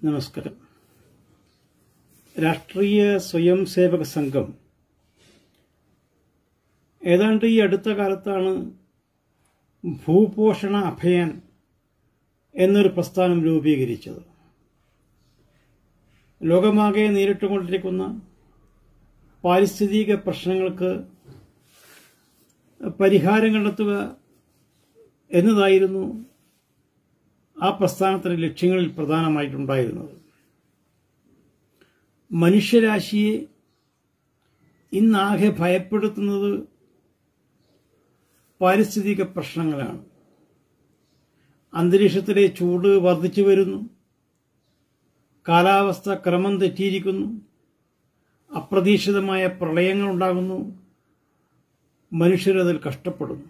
നമസ്കാരം രാഷ്ട്രീയ സ്വയം സേവക സംഘം ഏതാണ്ട് ഈ അടുത്ത കാലത്താണ് ഭൂപോഷണ അഭയാൻ എന്നൊരു പ്രസ്ഥാനം രൂപീകരിച്ചത് ലോകമാകെ നേരിട്ടുകൊണ്ടിരിക്കുന്ന പാരിസ്ഥിതിക പ്രശ്നങ്ങൾക്ക് പരിഹാരം കണ്ടെത്തുക എന്നതായിരുന്നു ആ പ്രസ്ഥാനത്തിന്റെ ലക്ഷ്യങ്ങളിൽ പ്രധാനമായിട്ടുണ്ടായിരുന്നത് മനുഷ്യരാശിയെ ഇന്നാകെ ഭയപ്പെടുത്തുന്നത് പാരിസ്ഥിതിക പ്രശ്നങ്ങളാണ് അന്തരീക്ഷത്തിലെ ചൂട് വർദ്ധിച്ചു വരുന്നു കാലാവസ്ഥ ക്രമം തെറ്റിയിരിക്കുന്നു അപ്രതീക്ഷിതമായ പ്രളയങ്ങൾ ഉണ്ടാകുന്നു മനുഷ്യരതിൽ കഷ്ടപ്പെടുന്നു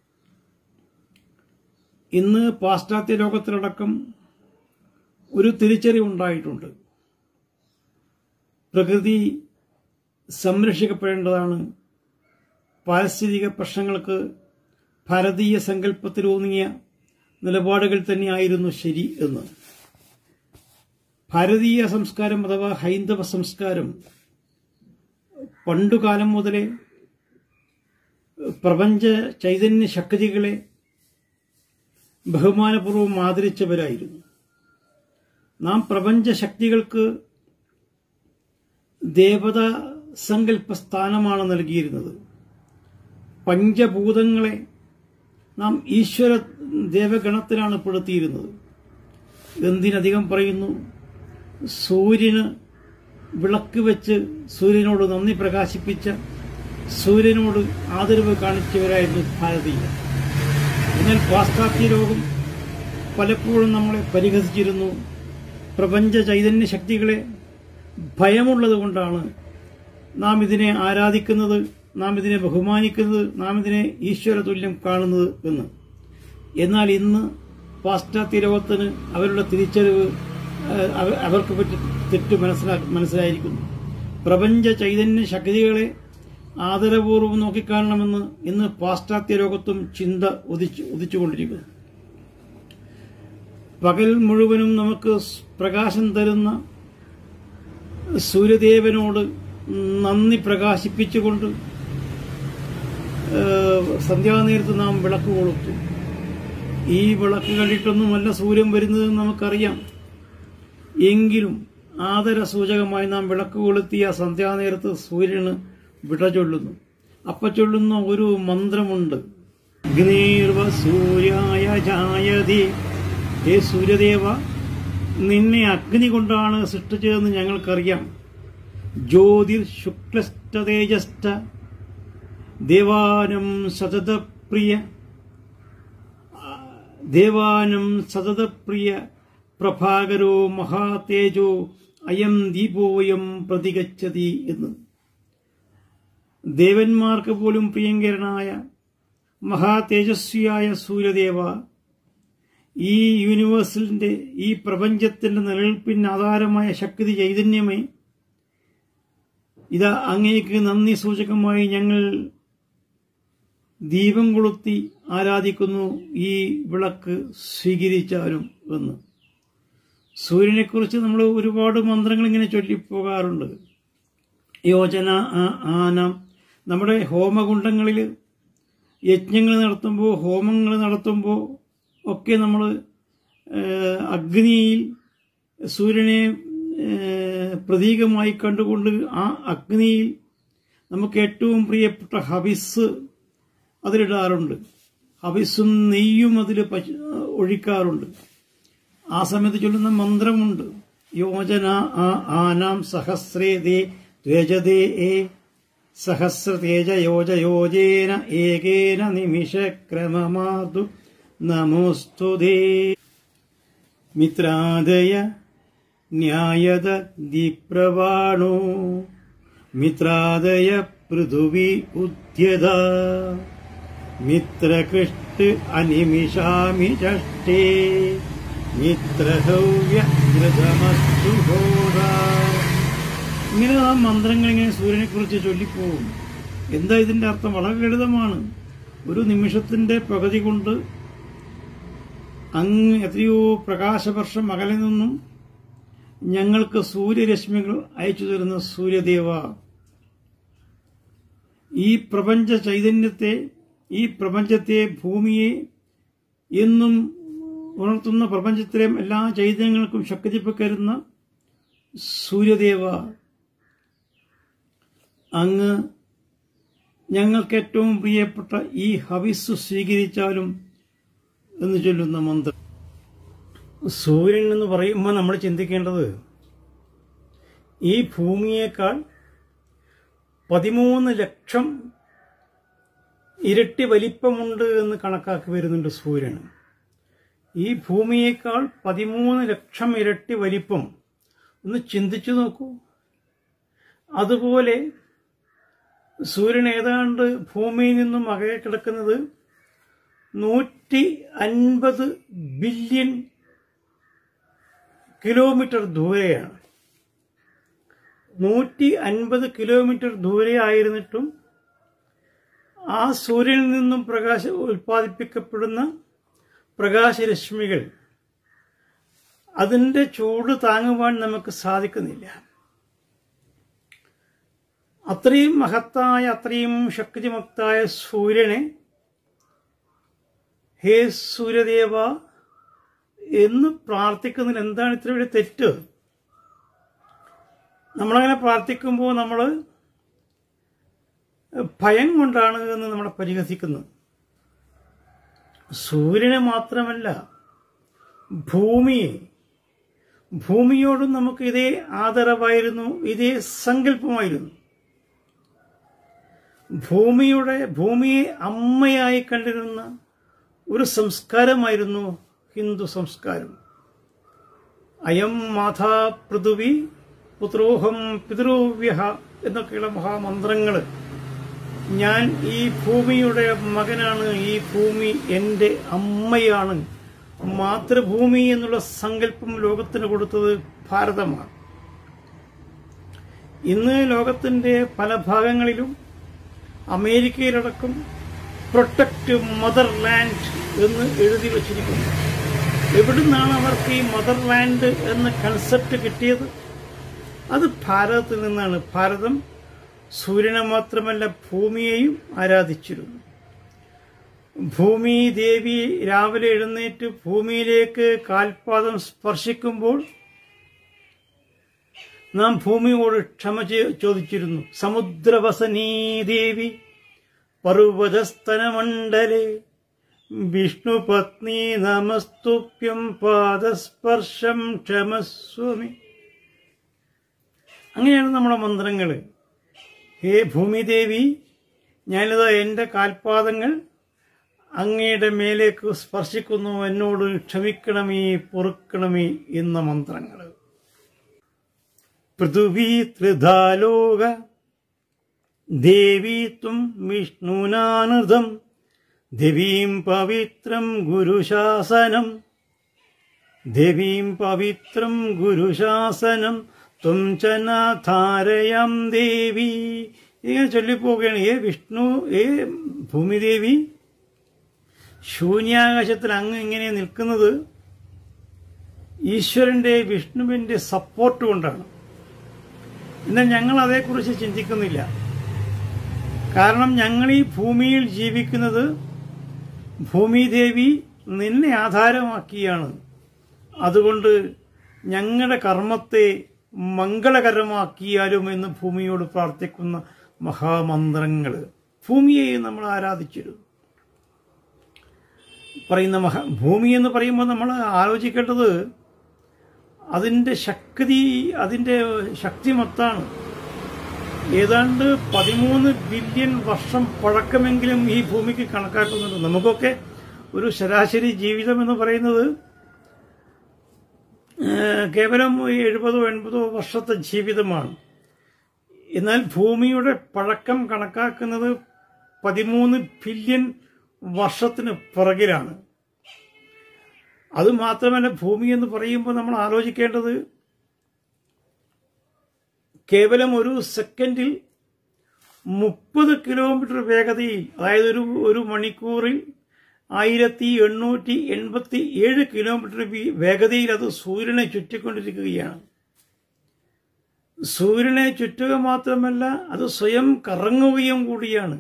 ഇന്ന് പാശ്ചാത്യ ലോകത്തിലടക്കം ഒരു തിരിച്ചറിവുണ്ടായിട്ടുണ്ട് പ്രകൃതി സംരക്ഷിക്കപ്പെടേണ്ടതാണ് പാരിസ്ഥിതിക പ്രശ്നങ്ങൾക്ക് ഭാരതീയ സങ്കല്പത്തിലൂന്നിയ നിലപാടുകൾ തന്നെയായിരുന്നു ശരി എന്ന് ഭാരതീയ സംസ്കാരം അഥവാ ഹൈന്ദവ സംസ്കാരം പണ്ടുകാലം മുതലേ പ്രപഞ്ച ചൈതന്യ ശക്തികളെ ബഹുമാനപൂർവ്വം ആദരിച്ചവരായിരുന്നു നാം പ്രപഞ്ച ശക്തികൾക്ക് ദേവത സങ്കല്പ സ്ഥാനമാണ് നൽകിയിരുന്നത് പഞ്ചഭൂതങ്ങളെ നാം ഈശ്വര ദേവഗണത്തിലാണ് പെടുത്തിയിരുന്നത് എന്തിനധികം പറയുന്നു സൂര്യന് വിളക്ക് വെച്ച് സൂര്യനോട് നന്ദി പ്രകാശിപ്പിച്ച സൂര്യനോട് ആദരവ് കാണിച്ചവരായിരുന്നു ഭാരതീയർ എന്നാൽ പാശ്ചാത്യ ലോകം പലപ്പോഴും നമ്മളെ പരിഹസിച്ചിരുന്നു പ്രപഞ്ച ചൈതന്യ ശക്തികളെ ഭയമുള്ളത് കൊണ്ടാണ് നാം ഇതിനെ ആരാധിക്കുന്നത് നാം ഇതിനെ ബഹുമാനിക്കുന്നത് നാം ഇതിനെ ഈശ്വര തുല്യം കാണുന്നത് എന്ന് എന്നാൽ ഇന്ന് പാശ്ചാത്യ ലോകത്തിന് അവരുടെ തിരിച്ചറിവ് അവർക്ക് പറ്റി തെറ്റ് മനസ്സിലാ മനസ്സിലായിരിക്കുന്നു പ്രപഞ്ച ചൈതന്യ ശക്തികളെ ആദരപൂർവ്വം നോക്കിക്കാണണമെന്ന് ഇന്ന് പാശ്ചാത്യ ലോകത്തും ചിന്ത ഉദിച്ചു ഉദിച്ചുകൊണ്ടിരിക്കുന്നു പകൽ മുഴുവനും നമുക്ക് പ്രകാശം തരുന്ന സൂര്യദേവനോട് നന്ദി പ്രകാശിപ്പിച്ചുകൊണ്ട് സന്ധ്യാനേരത്ത് നാം വിളക്ക് കൊളുത്തു ഈ വിളക്ക് കണ്ടിട്ടൊന്നുമല്ല സൂര്യൻ വരുന്നതെന്ന് നമുക്കറിയാം എങ്കിലും ആദര സൂചകമായി നാം വിളക്ക് കൊളുത്തിയ സന്ധ്യാനേരത്ത് സൂര്യന് വിട ചൊല്ലുന്നു അപ്പ ചൊല്ലുന്ന ഒരു മന്ത്രമുണ്ട് അഗ്നീർവ സൂര്യായ ജായതി ഹേ സൂര്യദേവ നിന്നെ അഗ്നി കൊണ്ടാണ് സൃഷ്ടിച്ചതെന്ന് ഞങ്ങൾക്കറിയാം ജ്യോതിർ ശുക്ലസ്റ്റ തേജസ്റ്റ ദേവാനം സതതപ്രിയ ദേവാനം സതതപ്രിയ പ്രഭാകരോ മഹാതേജോ അയം ദീപോയം പ്രതിഗച്ഛതി എന്ന് ദേവന്മാർക്ക് പോലും പ്രിയങ്കരനായ മഹാതേജസ്വിയായ സൂര്യദേവ ഈ യൂണിവേഴ്സിന്റെ ഈ പ്രപഞ്ചത്തിന്റെ നിലനിൽപ്പിന് ആധാരമായ ശക്തി ചൈതന്യമേ ഇതാ അങ്ങേക്ക് നന്ദി സൂചകമായി ഞങ്ങൾ ദീപം കൊളുത്തി ആരാധിക്കുന്നു ഈ വിളക്ക് സ്വീകരിച്ചാലും എന്ന് സൂര്യനെക്കുറിച്ച് നമ്മൾ ഒരുപാട് മന്ത്രങ്ങൾ ഇങ്ങനെ ചൊല്ലിപ്പോകാറുണ്ട് യോജന ആന നമ്മുടെ ഹോമകുണ്ടങ്ങളിൽ യജ്ഞങ്ങൾ നടത്തുമ്പോൾ ഹോമങ്ങൾ നടത്തുമ്പോൾ ഒക്കെ നമ്മൾ അഗ്നിയിൽ സൂര്യനെ പ്രതീകമായി കണ്ടുകൊണ്ട് ആ അഗ്നിയിൽ നമുക്ക് ഏറ്റവും പ്രിയപ്പെട്ട ഹബിസ് അതിലിടാറുണ്ട് ഹബിസും നെയ്യും അതിൽ ഒഴിക്കാറുണ്ട് ആ സമയത്ത് ചൊല്ലുന്ന മന്ത്രമുണ്ട് യോജന ആ ആനാം സഹസ്രേ ദേ രജതേ ഏ സഹസ്ര തേജ യോജ യോജേന ഏകേന നിമിഷക്രമമാതു നമോസ്തുതേ മിത്രാദയ ന്യായത ദീപ്രവാണോ മിത്രാദയ പൃഥുവി ഉദ്യത മിത്രകൃഷ്ട് അനിമിഷാമി ചഷ്ടേ മിത്രഹൗവ്യ ഇങ്ങനെ ആ മന്ത്രങ്ങൾ ഇങ്ങനെ സൂര്യനെ കുറിച്ച് ചൊല്ലിപ്പോകും എന്താ ഇതിന്റെ അർത്ഥം വളരെ ലളിതമാണ് ഒരു നിമിഷത്തിന്റെ പകുതി കൊണ്ട് അങ്ങ് എത്രയോ പ്രകാശവർഷം അകലെ നിന്നും ഞങ്ങൾക്ക് സൂര്യരശ്മികൾ അയച്ചു തരുന്ന സൂര്യദേവ ഈ പ്രപഞ്ച ചൈതന്യത്തെ ഈ പ്രപഞ്ചത്തെ ഭൂമിയെ എന്നും ഉണർത്തുന്ന പ്രപഞ്ചത്തിലെ എല്ലാ ചൈതന്യങ്ങൾക്കും ശക്തി പകരുന്ന സൂര്യദേവ അങ്ങ് ഞങ്ങൾക്ക് ഏറ്റവും പ്രിയപ്പെട്ട ഈ ഹവിസ് സ്വീകരിച്ചാലും എന്ന് ചൊല്ലുന്ന മന്ത്രം സൂര്യൻ എന്ന് പറയുമ്പോൾ നമ്മൾ ചിന്തിക്കേണ്ടത് ഈ ഭൂമിയേക്കാൾ പതിമൂന്ന് ലക്ഷം ഇരട്ടി വലിപ്പമുണ്ട് എന്ന് കണക്കാക്കി വരുന്നുണ്ട് സൂര്യൻ ഈ ഭൂമിയേക്കാൾ പതിമൂന്ന് ലക്ഷം ഇരട്ടി വലിപ്പം ഒന്ന് ചിന്തിച്ചു നോക്കൂ അതുപോലെ സൂര്യൻ ഏതാണ്ട് ഭൂമിയിൽ നിന്നും അകലെ കിടക്കുന്നത് നൂറ്റി അൻപത് ബില്യൺ കിലോമീറ്റർ ദൂരെയാണ് നൂറ്റി അൻപത് കിലോമീറ്റർ ദൂരെ ആയിരുന്നിട്ടും ആ സൂര്യനിൽ നിന്നും പ്രകാശ ഉൽപ്പാദിപ്പിക്കപ്പെടുന്ന പ്രകാശരശ്മികൾ അതിൻ്റെ ചൂട് താങ്ങുവാൻ നമുക്ക് സാധിക്കുന്നില്ല അത്രയും മഹത്തായ അത്രയും ശക്തിമുക്തായ സൂര്യനെ ഹേ സൂര്യദേവ എന്ന് പ്രാർത്ഥിക്കുന്നതിൽ എന്താണ് ഇത്ര വലിയ തെറ്റ് നമ്മളങ്ങനെ പ്രാർത്ഥിക്കുമ്പോൾ നമ്മൾ ഭയം കൊണ്ടാണ് എന്ന് നമ്മളെ പരിഹസിക്കുന്നത് സൂര്യനെ മാത്രമല്ല ഭൂമിയെ ഭൂമിയോടും നമുക്ക് ഇതേ ആദരവായിരുന്നു ഇതേ സങ്കല്പമായിരുന്നു ഭൂമിയുടെ ഭൂമിയെ അമ്മയായി കണ്ടിരുന്ന ഒരു സംസ്കാരമായിരുന്നു ഹിന്ദു സംസ്കാരം അയം മാതാ പൃഥുവി പുത്രോഹം പിതൃവ്യ എന്നൊക്കെയുള്ള മഹാമന്ത്രങ്ങൾ ഞാൻ ഈ ഭൂമിയുടെ മകനാണ് ഈ ഭൂമി എൻ്റെ അമ്മയാണ് മാതൃഭൂമി എന്നുള്ള സങ്കല്പം ലോകത്തിന് കൊടുത്തത് ഭാരതമാണ് ഇന്ന് ലോകത്തിന്റെ പല ഭാഗങ്ങളിലും അമേരിക്കയിലടക്കം പ്രൊട്ടക്റ്റ് മദർലാൻഡ് എന്ന് എഴുതി വച്ചിരിക്കുന്നു എവിടുന്നാണ് അവർക്ക് ഈ മദർലാൻഡ് എന്ന കൺസെപ്റ്റ് കിട്ടിയത് അത് ഭാരതത്തിൽ നിന്നാണ് ഭാരതം സൂര്യനെ മാത്രമല്ല ഭൂമിയെയും ആരാധിച്ചിരുന്നു ഭൂമി ദേവി രാവിലെ എഴുന്നേറ്റ് ഭൂമിയിലേക്ക് കാൽപാദം സ്പർശിക്കുമ്പോൾ നാം ഭൂമിയോട് ക്ഷമ ചെ- ചോദിച്ചിരുന്നു സമുദ്രവസനീ ദേവി പർവ്വതസ്തനമണ്ഡലെ വിഷ്ണുപത്നി നമസ്തുഭ്യം പാദസ്പർശം ക്ഷമസ്വമി അങ്ങനെയാണ് നമ്മുടെ മന്ത്രങ്ങൾ ഹേ ഭൂമിദേവി ഞാനിതാ എൻ്റെ കാൽപാദങ്ങൾ അങ്ങയുടെ മേലേക്ക് സ്പർശിക്കുന്നു എന്നോട് ക്ഷമിക്കണമേ പൊറുക്കണമേ എന്ന മന്ത്രങ്ങൾ പൃഥുവീ ത്രിധാലോക ദേവീ ത്വം വിഷ്ണുനാനൃതം ദേവീം പവിത്രം ഗുരുശാസനം ദേവീം പവിത്രം ഗുരുശാസനം ത്വം ച നാഥാരയം ദേവി ഇങ്ങനെ ചൊല്ലിപ്പോവുകയാണ് ഏ വിഷ്ണു ഏ ഭൂമിദേവി ശൂന്യാകാശത്തിൽ അങ്ങ് ഇങ്ങനെ നിൽക്കുന്നത് ഈശ്വരന്റെ വിഷ്ണുവിന്റെ സപ്പോർട്ട് കൊണ്ടാണ് എന്നാൽ ഞങ്ങൾ അതേക്കുറിച്ച് ചിന്തിക്കുന്നില്ല കാരണം ഞങ്ങൾ ഈ ഭൂമിയിൽ ജീവിക്കുന്നത് ഭൂമിദേവി നിന്നെ ആധാരമാക്കിയാണ് അതുകൊണ്ട് ഞങ്ങളുടെ കർമ്മത്തെ മംഗളകരമാക്കിയാലും എന്ന് ഭൂമിയോട് പ്രാർത്ഥിക്കുന്ന മഹാമന്ത്രങ്ങൾ ഭൂമിയെ നമ്മൾ ആരാധിച്ചിരുന്നു പറയുന്ന മഹ ഭൂമി എന്ന് പറയുമ്പോൾ നമ്മൾ ആലോചിക്കേണ്ടത് അതിൻ്റെ ശക്തി അതിൻ്റെ ശക്തി മൊത്താണ് ഏതാണ്ട് പതിമൂന്ന് ബില്യൺ വർഷം പഴക്കമെങ്കിലും ഈ ഭൂമിക്ക് കണക്കാക്കുന്നുണ്ട് നമുക്കൊക്കെ ഒരു ശരാശരി ജീവിതം എന്ന് പറയുന്നത് ഏഹ്, കേവലം ഈ എഴുപതോ എൺപതോ വർഷത്തെ ജീവിതമാണ് എന്നാൽ ഭൂമിയുടെ പഴക്കം കണക്കാക്കുന്നത് പതിമൂന്ന് ബില്യൺ വർഷത്തിന് പിറകിലാണ് അത് മാത്രമല്ല ഭൂമി എന്ന് പറയുമ്പോൾ നമ്മൾ ആലോചിക്കേണ്ടത് കേവലം ഒരു സെക്കൻഡിൽ മുപ്പത് കിലോമീറ്റർ വേഗതയിൽ അതായത് ഒരു ഒരു മണിക്കൂറിൽ ആയിരത്തി എണ്ണൂറ്റി എൺപത്തി ഏഴ് കിലോമീറ്റർ വി- വേഗതയിൽ അത് സൂര്യനെ ചുറ്റിക്കൊണ്ടിരിക്കുകയാണ് സൂര്യനെ ചുറ്റുക മാത്രമല്ല അത് സ്വയം കറങ്ങുകയും കൂടിയാണ്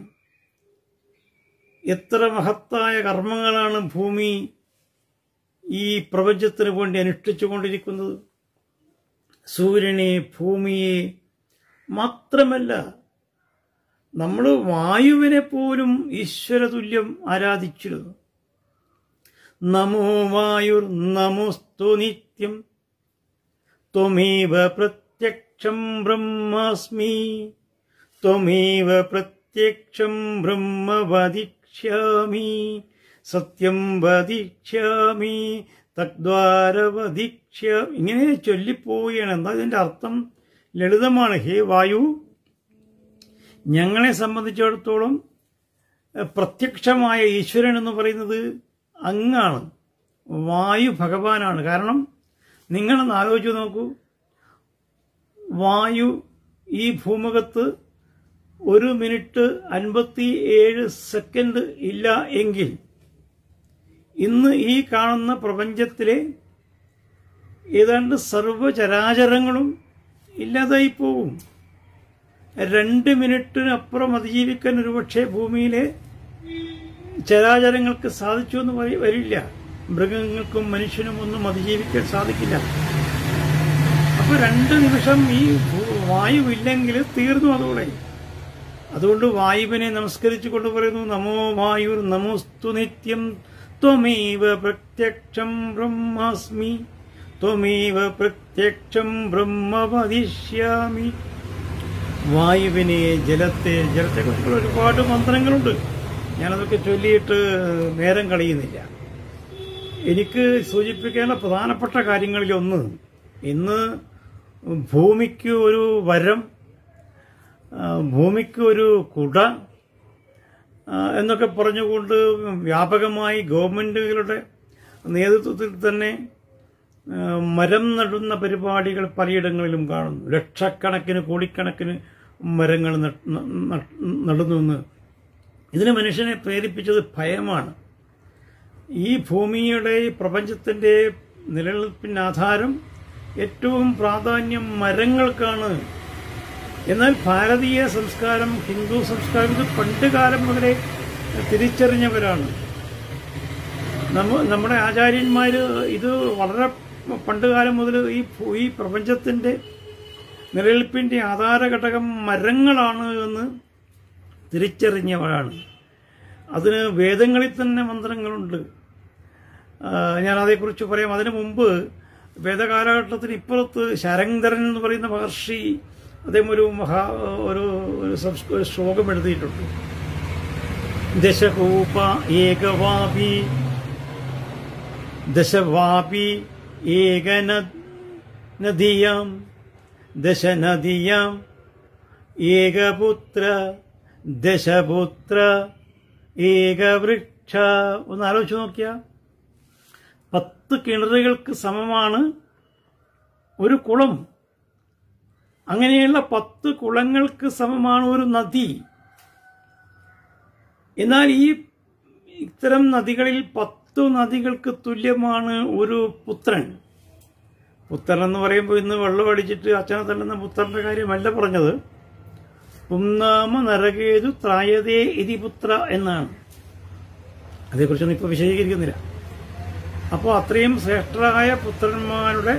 എത്ര മഹത്തായ കർമ്മങ്ങളാണ് ഭൂമി ഈ പ്രപഞ്ചത്തിന് വേണ്ടി അനുഷ്ഠിച്ചുകൊണ്ടിരിക്കുന്നത് സൂര്യനെ ഭൂമിയെ മാത്രമല്ല നമ്മൾ വായുവിനെ പോലും ഈശ്വരതുല്യം ആരാധിച്ചിരുന്നു നമോ വായുർ നമോസ്തു നിത്യം ത്വമേവ പ്രത്യക്ഷം ബ്രഹ്മാസ്മി ത്വമേവ പ്രത്യക്ഷം ബ്രഹ്മ വദിക്ഷ്യാമി സത്യം വദിക്ഷ്യാമി തദ്വാര വദിക്ഷ്യാമി ഇങ്ങനെ ചൊല്ലിപ്പോവുകയാണ് എന്താ ഇതിന്റെ അർത്ഥം ലളിതമാണ് ഹേ വായു ഞങ്ങളെ സംബന്ധിച്ചിടത്തോളം എഹ്, പ്രത്യക്ഷമായ ഈശ്വരൻ എന്ന് പറയുന്നത് അങ്ങാണ് വായു ഭഗവാനാണ് കാരണം നിങ്ങളൊന്ന് ആലോചിച്ച് നോക്കൂ വായു ഈ ഭൂമുഖത്ത് ഒരു മിനിറ്റ് അൻപത്തി ഏഴ് സെക്കൻഡ് ഇല്ല എങ്കിൽ ഇന്ന് ഈ കാണുന്ന പ്രപഞ്ചത്തിലെ ഏതാണ്ട് സർവചരാചരങ്ങളും ഇല്ലാതായി പോകും രണ്ട് മിനിറ്റിനപ്പുറം അതിജീവിക്കാൻ ഒരുപക്ഷെ ഭൂമിയിലെ ചരാചരങ്ങൾക്ക് സാധിച്ചു എന്ന് വരി- വരില്ല മൃഗങ്ങൾക്കും മനുഷ്യനും ഒന്നും അതിജീവിക്കാൻ സാധിക്കില്ല അപ്പൊ രണ്ട് നിമിഷം ഈ ഭൂ- വായുവില്ലെങ്കിൽ തീർന്നു അതോടെ അതുകൊണ്ട് വായുവിനെ നമസ്കരിച്ചുകൊണ്ട് പറയുന്നു നമോ വായുർ നമോസ്തു നിത്യം ത്വമേവ പ്രത്യക്ഷം ബ്രഹ്മാസ്മി ത്വമേവ പ്രത്യക്ഷം ബ്രഹ്മ വദിഷ്യാമി വായുവിനെ ജലത്തെ ജലത്തെക്കുറിച്ചുള്ള ഒരുപാട് മന്ത്രങ്ങളുണ്ട് ഞാനതൊക്കെ ചൊല്ലിയിട്ട് നേരം കളയുന്നില്ല എനിക്ക് സൂചിപ്പിക്കേണ്ട പ്രധാനപ്പെട്ട കാര്യങ്ങളിൽ ഒന്ന് ഇന്ന് ഭൂമിക്ക് ഒരു വരം ആ, ഭൂമിക്ക് ഒരു കുട ആ, എന്നൊക്കെ പറഞ്ഞുകൊണ്ട് വ്യാപകമായി ഗവൺമെന്റുകളുടെ നേതൃത്വത്തിൽ തന്നെ ആ, മരം നടുന്ന പരിപാടികൾ പലയിടങ്ങളിലും കാണുന്നു ലക്ഷക്കണക്കിന് കോടിക്കണക്കിന് മരങ്ങൾ നട്ട്- ന- ന- നടുന്നു ഇതിന് മനുഷ്യനെ പ്രേരിപ്പിച്ചത് ഭയമാണ് ഈ ഭൂമിയുടെ ഈ പ്രപഞ്ചത്തിന്റെ നിലനിൽപ്പിന് ആധാരം ഏറ്റവും പ്രാധാന്യം മരങ്ങൾക്കാണ് എന്നാൽ ഭാരതീയ സംസ്കാരം ഹിന്ദു സംസ്കാരം ഇത് പണ്ട് കാലം മുതലേ തിരിച്ചറിഞ്ഞവരാണ് നമ്മ നമ്മുടെ ആചാര്യന്മാർ ഇത് വളരെ പണ്ട് കാലം മുതൽ ഈ ഭൂ- ഈ പ്രപഞ്ചത്തിന്റെ നിലനിൽപ്പിന്റെ ആധാര ഘടകം മരങ്ങളാണ് എന്ന് തിരിച്ചറിഞ്ഞവരാണ് അതിന് വേദങ്ങളിൽ തന്നെ മന്ത്രങ്ങളുണ്ട് ആ, ഞാൻ അതേക്കുറിച്ച് പറയാം അതിനു മുമ്പ് വേദകാലഘട്ടത്തിന് ഇപ്പുറത്ത് ശരങ്ധരൻ എന്ന് പറയുന്ന മഹർഷി അദ്ദേഹം ഒരു മഹാ ഒരു ഒരു സംസ്- ഒരു ശ്ലോകം എഴുതിയിട്ടുണ്ട് ദശകൂപ ഏകവാപി ദശവാപി ഏകന നദിയാം ദശനദിയാം ഏകപുത്ര ദശപുത്ര ഏകവൃക്ഷ ഒന്ന് ആലോചിച്ച് നോക്കിയ പത്ത് കിണറുകൾക്ക് സമമാണ് ഒരു കുളം അങ്ങനെയുള്ള പത്ത് കുളങ്ങൾക്ക് സമമാണ് ഒരു നദി എന്നാൽ ഈ ഇത്തരം നദികളിൽ പത്തു നദികൾക്ക് തുല്യമാണ് ഒരു പുത്രൻ പുത്രൻ എന്ന് പറയുമ്പോൾ ഇന്ന് വെള്ളം അടിച്ചിട്ട് അച്ഛനെ തള്ളുന്ന പുത്രന്റെ കാര്യമല്ല പറഞ്ഞത് പുന്നാമ നരകേതു ത്രായതേ ഇതി പുത്ര എന്നാണ് അതേക്കുറിച്ചൊന്നും ഇപ്പോൾ വിശദീകരിക്കുന്നില്ല അപ്പോൾ അത്രയും ശ്രേഷ്ഠരായ പുത്രന്മാരുടെ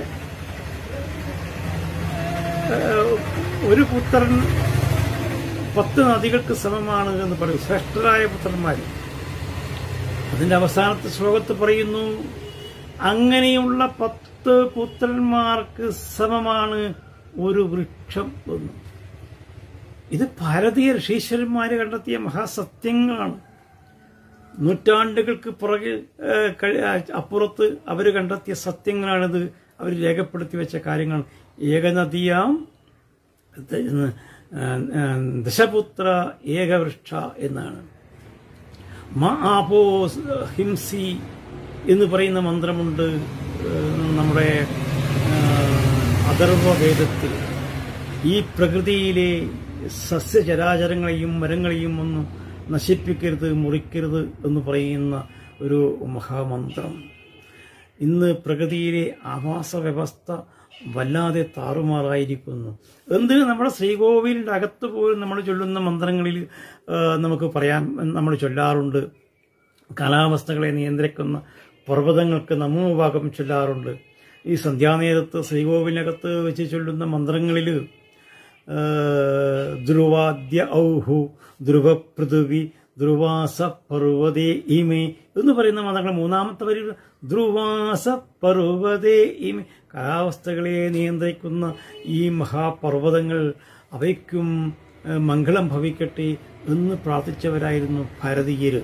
ഏഹ്, ഒരു പുത്രൻ പത്ത് നദികൾക്ക് സമമാണ് എന്ന് പറയും ശ്രേഷ്ഠരായ പുത്രന്മാർ അതിന്റെ അവസാനത്തെ ശ്ലോകത്ത് പറയുന്നു അങ്ങനെയുള്ള പത്ത് പുത്രന്മാർക്ക് സമമാണ് ഒരു വൃക്ഷം എന്ന് ഇത് ഭാരതീയ ഋഷീശ്വരന്മാര് കണ്ടെത്തിയ മഹാസത്യങ്ങളാണ് നൂറ്റാണ്ടുകൾക്ക് പുറകെ ഏഹ്, കഴി- അപ്പുറത്ത് അവർ കണ്ടെത്തിയ സത്യങ്ങളാണിത് അവർ രേഖപ്പെടുത്തി വെച്ച കാര്യങ്ങൾ ഏകനദിയാം ദ- ഏഹ്, ദശപുത്ര ഏകവൃക്ഷ എന്നാണ് മ ആപോ ഹിംസി എന്ന് പറയുന്ന മന്ത്രമുണ്ട് ഏഹ്, നമ്മുടെ ഏഹ്, അഥർവവേദത്തിൽ ഈ പ്രകൃതിയിലെ സസ്യചരാചരങ്ങളെയും മരങ്ങളെയും ഒന്നും നശിപ്പിക്കരുത് മുറിക്കരുത് എന്ന് പറയുന്ന ഒരു മഹാമന്ത്രം ഇന്ന് പ്രകൃതിയിലെ ആവാസ വ്യവസ്ഥ വല്ലാതെ താറുമാറായിരിക്കുന്നു എന്തിന് നമ്മുടെ ശ്രീകോവിലിൻ്റെ അകത്ത് പോലും നമ്മൾ ചൊല്ലുന്ന മന്ത്രങ്ങളിൽ ആ, നമുക്ക് പറയാൻ നമ്മൾ ചൊല്ലാറുണ്ട് കാലാവസ്ഥകളെ നിയന്ത്രിക്കുന്ന പർവ്വതങ്ങൾക്ക് നമോഭാഗം ചൊല്ലാറുണ്ട് ഈ സന്ധ്യാനേരത്ത് ശ്രീകോവിലിനകത്ത് വെച്ച് ചൊല്ലുന്ന മന്ത്രങ്ങളിൽ ധ്രുവാദ്യ ഔഹു ധ്രുവപൃഥിവി ധ്രുവാസ പർവ്വതേ ഇമേ എന്ന് പറയുന്ന മന്ത്രങ്ങൾ മൂന്നാമത്തെ വരി ധ്രുവാസ പർവ്വതേ ഇമേ കാലാവസ്ഥകളെ നിയന്ത്രിക്കുന്ന ഈ മഹാപർവ്വതങ്ങൾ അവയ്ക്കും ഏഹ്, മംഗളം ഭവിക്കട്ടെ എന്ന് പ്രാർത്ഥിച്ചവരായിരുന്നു ഭാരതീയര്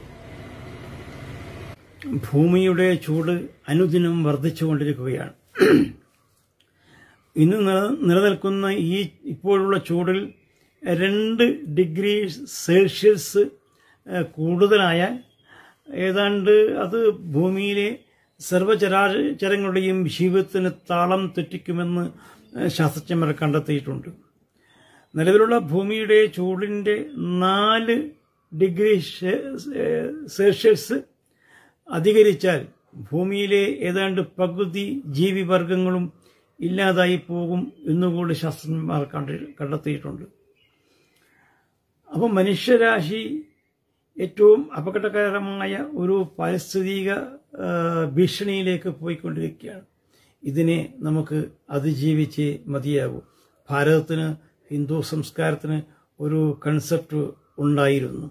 ഭൂമിയുടെ ചൂട് അനുദിനം വർദ്ധിച്ചുകൊണ്ടിരിക്കുകയാണ് ഇന്ന് നില- നിലനിൽക്കുന്ന ഈ ഇപ്പോഴുള്ള ചൂടിൽ രണ്ട് ഡിഗ്രി സെൽഷ്യസ് ഏഹ്, കൂടുതലായാൽ ഏതാണ്ട് അത് ഭൂമിയിലെ സർവചരാചരങ്ങളുടെയും ജീവിതത്തിന് താളം തെറ്റിക്കുമെന്ന് ഏഹ്, ശാസ്ത്രജ്ഞന്മാർ കണ്ടെത്തിയിട്ടുണ്ട് നിലവിലുള്ള ഭൂമിയുടെ ചൂടിൻ്റെ നാല് ഡിഗ്രി ഷെ- ഏഹ്, സെൽഷ്യസ് അധികരിച്ചാൽ ഭൂമിയിലെ ഏതാണ്ട് പകുതി ജീവിവർഗങ്ങളും ഇല്ലാതായി പോകും എന്നുകൂടി ശാസ്ത്രജ്ഞന്മാർ കണ്ടി കണ്ടെത്തിയിട്ടുണ്ട് അപ്പം മനുഷ്യരാശി ഏറ്റവും അപകടകരമായ ഒരു പാരിസ്ഥിതിക ആ, ഭീഷണിയിലേക്ക് പോയിക്കൊണ്ടിരിക്കുകയാണ് ഇതിനെ നമുക്ക് അതിജീവിച്ച് മതിയാകൂ ഭാരതത്തിന് ഹിന്ദു സംസ്കാരത്തിന് ഒരു കൺസെപ്റ്റ് ഉണ്ടായിരുന്നു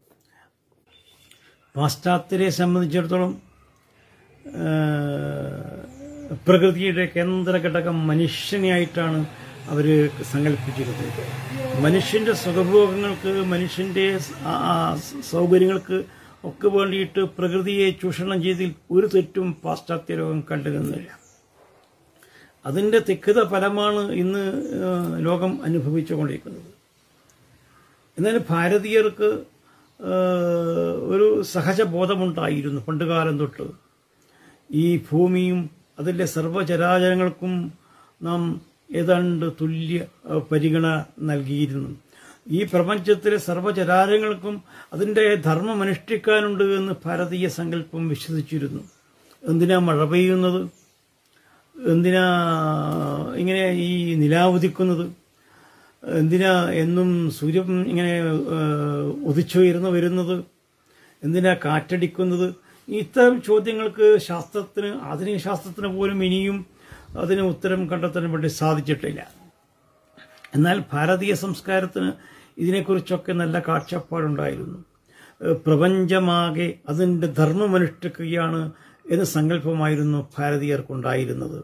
പാശ്ചാത്യരെ സംബന്ധിച്ചിടത്തോളം ആ, പ്രകൃതിയുടെ കേന്ദ്ര ഘടകം മനുഷ്യനെയായിട്ടാണ് അവർ സങ്കല്പിച്ചിരുന്നത് മനുഷ്യന്റെ സുഖഭോഗങ്ങൾക്ക് മനുഷ്യന്റെ ആ- ആ സൗകര്യങ്ങൾക്ക് ഒക്കെ വേണ്ടിയിട്ട് പ്രകൃതിയെ ചൂഷണം ചെയ്തതിൽ ഒരു തെറ്റും പാശ്ചാത്യ ലോകം കണ്ടുനിന്നില്ല അതിന്റെ തിക്തത ഫലമാണ് ഇന്ന് ആ, ലോകം അനുഭവിച്ചുകൊണ്ടിരിക്കുന്നത് എന്നാൽ ഭാരതീയർക്ക് ആ, ഒരു സഹജ ബോധമുണ്ടായിരുന്നു പണ്ടുകാലം തൊട്ട് ഈ ഭൂമിയും അതിലെ സർവ്വചരാചരങ്ങൾക്കും നാം ഏതാണ്ട് തുല്യ ആ, പരിഗണന നൽകിയിരുന്നു ഈ പ്രപഞ്ചത്തിലെ സർവ്വചരാചരങ്ങൾക്കും അതിൻ്റെ ധർമ്മം അനുഷ്ഠിക്കാനുണ്ട് എന്ന് ഭാരതീയ സങ്കല്പം വിശ്വസിച്ചിരുന്നു എന്തിനാ മഴ പെയ്യുന്നത് എന്തിനാ ഇങ്ങനെ ഈ നിലാവുദിക്കുന്നത് എന്തിനാ എന്നും സൂര്യൻ ഇങ്ങനെ ഏഹ്, ഉദിച്ചുയർന്നു വരുന്നത് എന്തിനാ കാറ്റടിക്കുന്നത് ഇത്തരം ചോദ്യങ്ങൾക്ക് ശാസ്ത്രത്തിന് ആധുനിക ശാസ്ത്രത്തിന് പോലും ഇനിയും അതിന് ഉത്തരം കണ്ടെത്താൻ വേണ്ടി സാധിച്ചിട്ടില്ല എന്നാൽ ഭാരതീയ സംസ്കാരത്തിന് ഇതിനെക്കുറിച്ചൊക്കെ നല്ല കാഴ്ചപ്പാടുണ്ടായിരുന്നു ഏഹ് പ്രപഞ്ചമാകെ അതിൻ്റെ ധർമ്മമനുഷ്ഠിക്കുകയാണ് എന്ന സങ്കല്പമായിരുന്നു ഭാരതീയർക്കുണ്ടായിരുന്നത്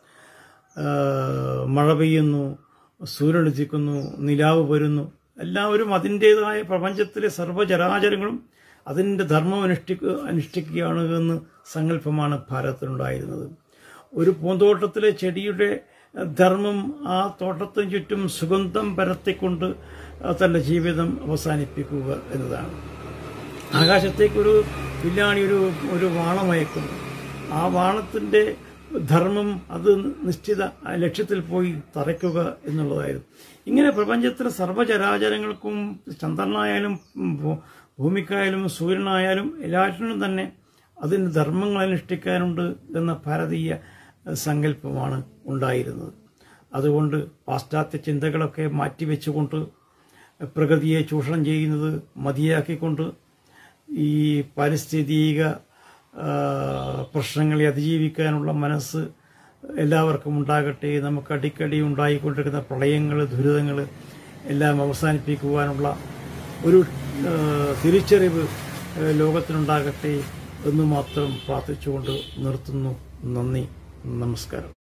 ഏഹ് മഴ പെയ്യുന്നു സൂര്യൻ ഉദിക്കുന്നു നിലാവ് വരുന്നു എല്ലാവരും അതിൻ്റെതായ പ്രപഞ്ചത്തിലെ സർവ്വചരാചരങ്ങളും അതിൻ്റെ ധർമ്മം അനുഷ്ഠിക്കുക അനുഷ്ഠിക്കുകയാണ് എന്ന് സങ്കല്പമാണ് ഭാരതത്തിനുണ്ടായിരുന്നത് ഒരു പൂന്തോട്ടത്തിലെ ചെടിയുടെ ധർമ്മം ആ തോട്ടത്തിന് ചുറ്റും സുഗന്ധം പരത്തിക്കൊണ്ട് തന്റെ ജീവിതം അവസാനിപ്പിക്കുക എന്നതാണ് ആകാശത്തേക്കൊരു വില്ലാണി ഒരു ഒരു വാണമയക്കുന്നു ആ വാണത്തിന്റെ ധർമ്മം അത് നിശ്ചിത ലക്ഷ്യത്തിൽ പോയി തറയ്ക്കുക എന്നുള്ളതായിരുന്നു ഇങ്ങനെ പ്രപഞ്ചത്തിലെ സർവ്വചരാചരങ്ങൾക്കും ചന്ദ്രനായാലും ഭൂ- ഭൂമിക്കായാലും സൂര്യനായാലും എല്ലാറ്റിനും തന്നെ അതിന് ധർമ്മങ്ങൾ അനുഷ്ഠിക്കാനുണ്ട് എന്ന ഭാരതീയ സങ്കല്പമാണ് ഉണ്ടായിരുന്നത് അതുകൊണ്ട് പാശ്ചാത്യ ചിന്തകളൊക്കെ മാറ്റിവെച്ചുകൊണ്ട് പ്രകൃതിയെ ചൂഷണം ചെയ്യുന്നത് മതിയാക്കിക്കൊണ്ട് ഈ പാരിസ്ഥിതിക ആ, പ്രശ്നങ്ങളെ അതിജീവിക്കാനുള്ള മനസ്സ് എല്ലാവർക്കും ഉണ്ടാകട്ടെ നമുക്ക് അടിക്കടി ഉണ്ടായിക്കൊണ്ടിരിക്കുന്ന പ്രളയങ്ങൾ ദുരിതങ്ങൾ എല്ലാം അവസാനിപ്പിക്കുവാനുള്ള ഒരു ആ, തിരിച്ചറിവ് ആ, ലോകത്തിനുണ്ടാകട്ടെ എന്ന് മാത്രം പ്രാർത്ഥിച്ചുകൊണ്ട് നിർത്തുന്നു നന്ദി നമസ്കാരം